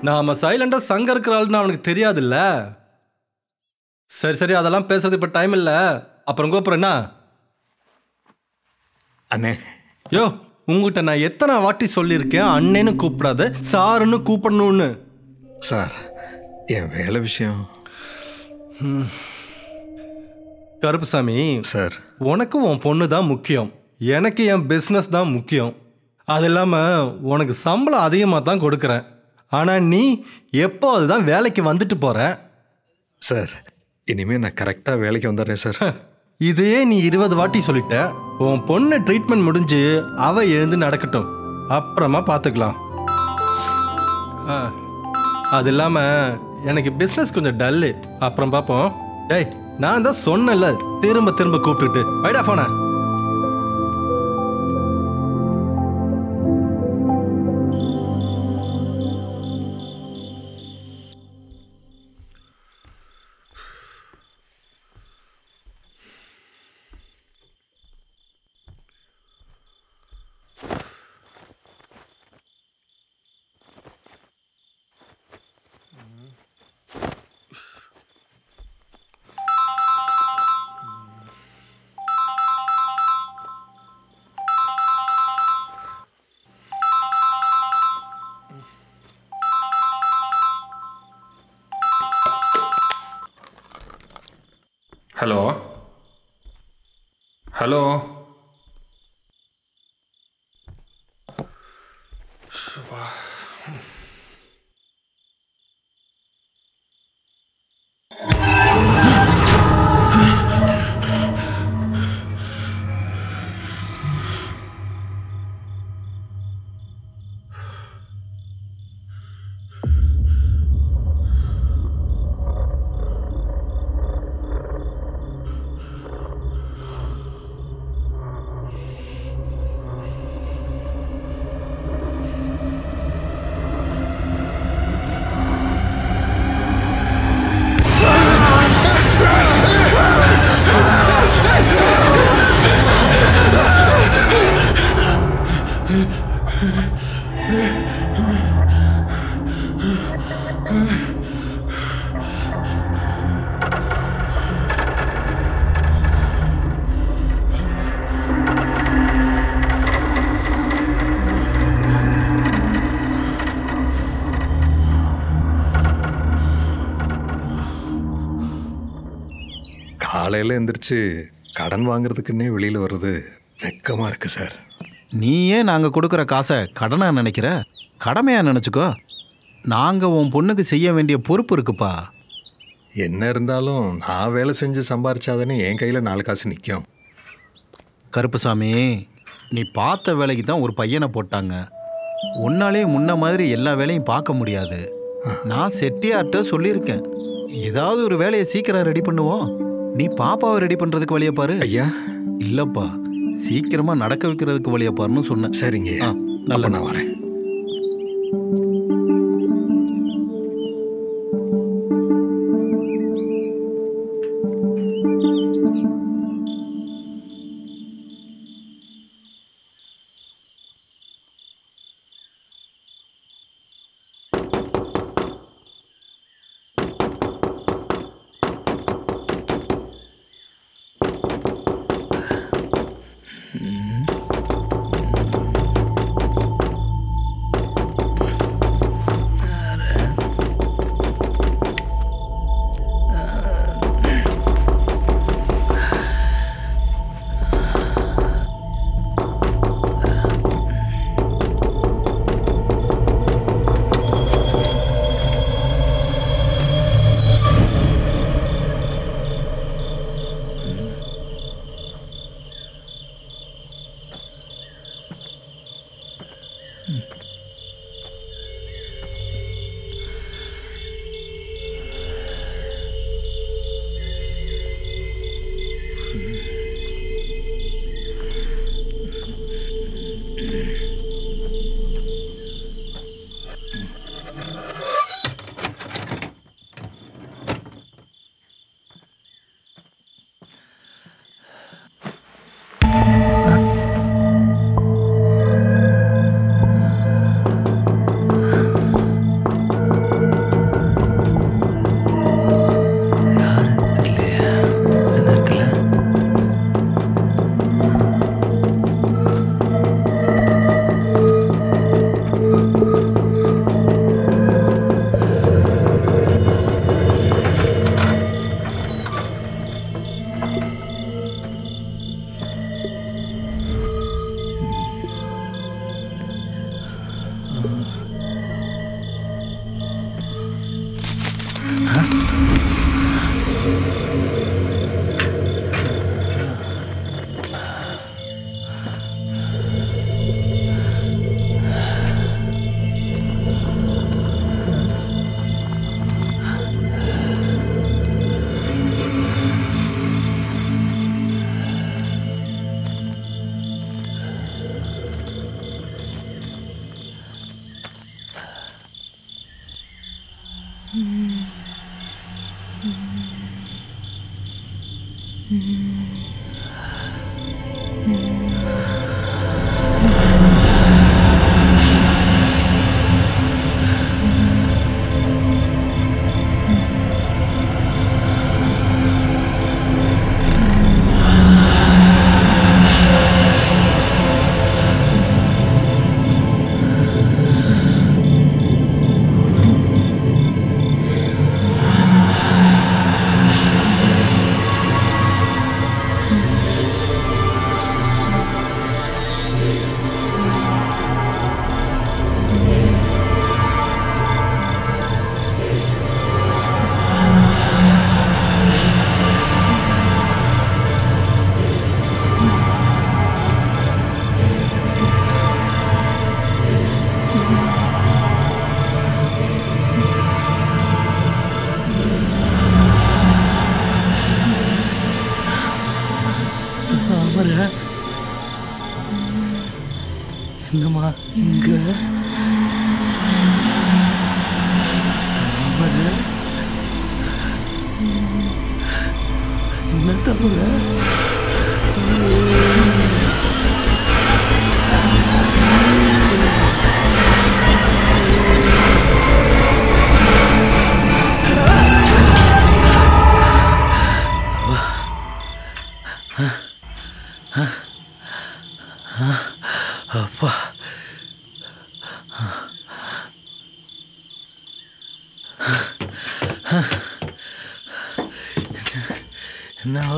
நாம சைலண்டா சங்க இருக்கிற ஆளுன்னு அவனுக்கு தெரியாதுல்ல சரி சரி அதெல்லாம் பேசுறது இப்ப டைம் இல்ல அப்புறம் கூப்பிடுறேன் என்ன அண்ணே யோ உங்ககிட்ட நான் எத்தனை வாட்டி சொல்லியிருக்கேன் அண்ணேன்னு கூப்பிடாத சாருன்னு கூப்பிடணும்னு சார் என் வேலை விஷயம் கருப்புசாமி சார் உனக்கு உன் பொண்ணு தான் முக்கியம் எனக்கு என் பிஸ்னஸ் தான் முக்கியம் அது இல்லாமல் உனக்கு சம்பளம் அதிகமாக தான் கொடுக்குறேன் ஆனால் நீ எப்போ அதுதான் வேலைக்கு வந்துட்டு போகிற சார் இனிமே நான் கரெக்டாக வேலைக்கு வந்துடுறேன் சார் இதையே நீ இருபது வாட்டி சொல்லிட்ட உன் பொண்ணு ட்ரீட்மெண்ட் முடிஞ்சு அவ எழுந்து நடக்கட்டும் அப்புறமா பார்த்துக்கலாம் ஆ, அது இல்லாமல் எனக்கு பிஸ்னஸ் கொஞ்சம் டல்லு அப்புறம் பார்ப்போம் டேய் நான் தான் சொன்னேன்ல திரும்ப திரும்ப கூப்பிட்டுட்டு வைடா போன ஹலோ ஹலோ காலையில் எந்திரிச்சு கடன் வாங்குறதுக்குன்னே வெளியில் வர்றது வெக்கமாக இருக்குது சார் நீ ஏன் நாங்கள் கொடுக்குற காசை கடனா நினைக்கிற கடமையா நினச்சிக்கோ நாங்கள் உன் பொண்ணுக்கு செய்ய வேண்டிய பொறுப்பு இருக்குப்பா என்ன இருந்தாலும் நான் வேலை செஞ்சு சம்பாரிச்சாதானே என் கையில் நாலு காசு நிற்கும் கருப்புசாமி நீ பார்த்த வேலைக்கு தான் ஒரு பையனை போட்டாங்க உன்னாலே முன்ன மாதிரி எல்லா வேலையும் பார்க்க முடியாது நான் செட்டியார்ட்ட சொல்லியிருக்கேன் ஏதாவது ஒரு வேலையை சீக்கிரம் ரெடி பண்ணுவோம் நீ பாப்பாவை ரெடி பண்ணுறதுக்கு வழியை பாரு ஐயா இல்லைப்பா சீக்கிரமாக நடக்க வைக்கிறதுக்கு வழியை பாருன்னு சொன்னேன் சரிங்க ஆ, நல்ல நல்ல நான் வரேன் என்னம்மா இங்க தாமரை என்ன தாமரை அப்பா என்ன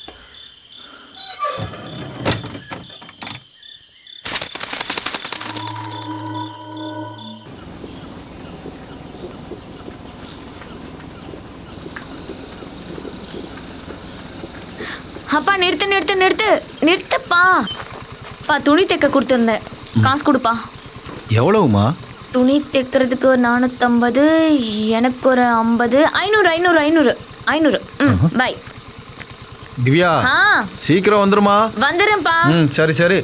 அப்பா நிறுத்து நிறுத்து நிறுத்து நிறுத்துப்பா பா துணி தைக்க கொடுத்துருந்தேன் காசு கொடுப்பா எவ்வளவுமா துணி தைக்கிறதுக்கு ஒரு நானூற்றம்பது எனக்கு ஒரு ஐம்பது ஐநூறு ஐநூறு ஐநூறு ஐநூறு ம் பை திவ்யா ஆ சீக்கிரம் வந்துருமா வந்துடுறேன்ப்பா ம் சரி சரி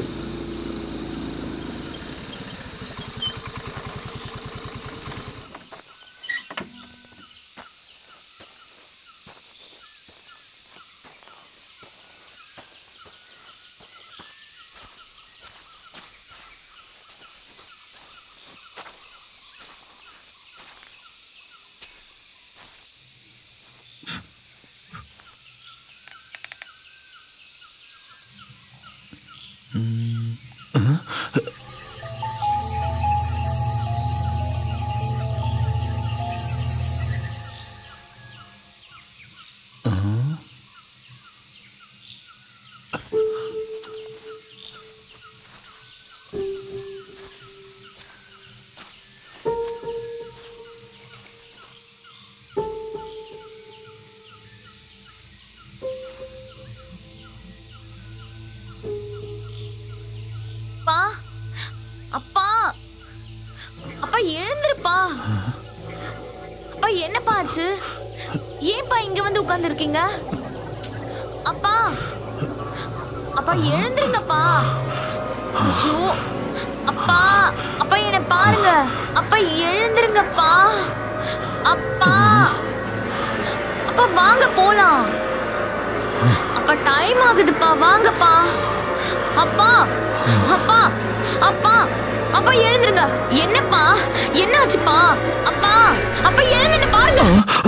அப்பா அப்பா அப்பா எழுந்திருப்பா அப்பா என்னப்பா ஆச்சு ஏன்பா இங்க வந்து உட்கார்ந்துருக்கீங்க அப்பா அப்பா எழுந்திருங்கப்பா ஐயோ அப்பா அப்பா என்ன பாருங்க அப்பா எழுந்திருங்கப்பா அப்பா அப்பா வாங்க போலாம் அப்பா டைம் ஆகுதுப்பா வாங்கப்பா அப்பா அப்பா அப்பா அப்பா எழுந்துருங்க என்னப்பா என்னாச்சுப்பா அப்பா அப்பா எழுந்துன்னு பாருங்க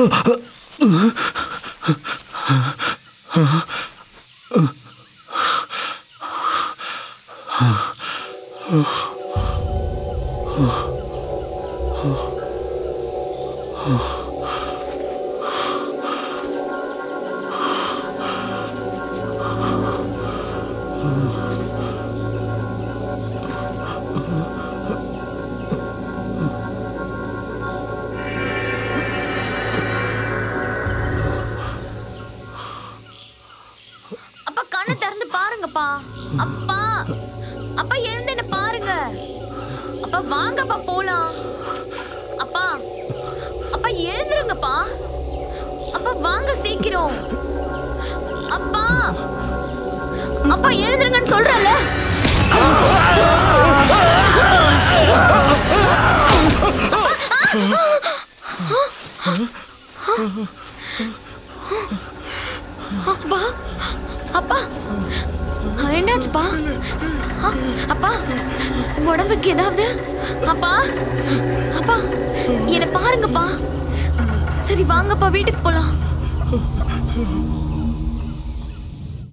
அப்பா கண்ணை திறந்து பாருங்கப்பா அப்பா அப்பா எழுந்து என்ன பாருங்க அப்பா வாங்கப்பா போலாம் அப்பா அப்பா எழுந்துருங்கப்பா அப்பா வாங்க சீக்கிரம் அப்பா அப்பா எழுந்துருங்கன்னு சொல்றல அப்பா அப்பா என்னாச்சுப்பா ஆ, அப்பா உங்க உடம்புக்கு ஏதாவது அப்பா அப்பா என்னை பாருங்கப்பா சரி வாங்கப்பா வீட்டுக்கு போலாம்